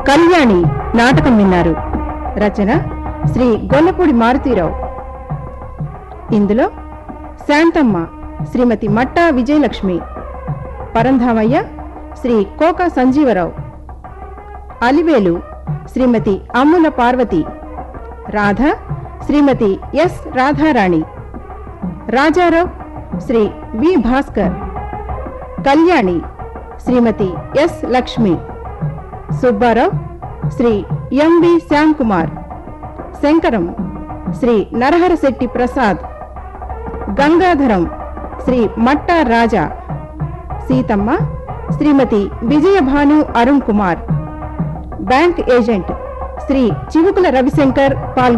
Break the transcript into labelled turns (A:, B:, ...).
A: కళ్యాణి నాటకం విన్నారు రచన శ్రీ గొల్లపూడి మారుతీరావు ఇందులో శాంతమ్మ శ్రీమతి మట్టా విజయలక్ష్మి పరంధామయ్య శ్రీ కోక Sanjeeva Rao Alivelu Shrimati Ammula Parvati Radha Shrimati S Radharani Rajarao Shri V Bhaskar Kalyani Shrimati S Lakshmi Subbarao Shri MV Shyamkumar Shankaram Shri Naraharashetti Prasad Gangadharam Shri Matta Raja Seethamma Shrimati Vijayabhanu Arun Kumar bank agent Shri Chivukula Ravishankar పాల్గొన్నారు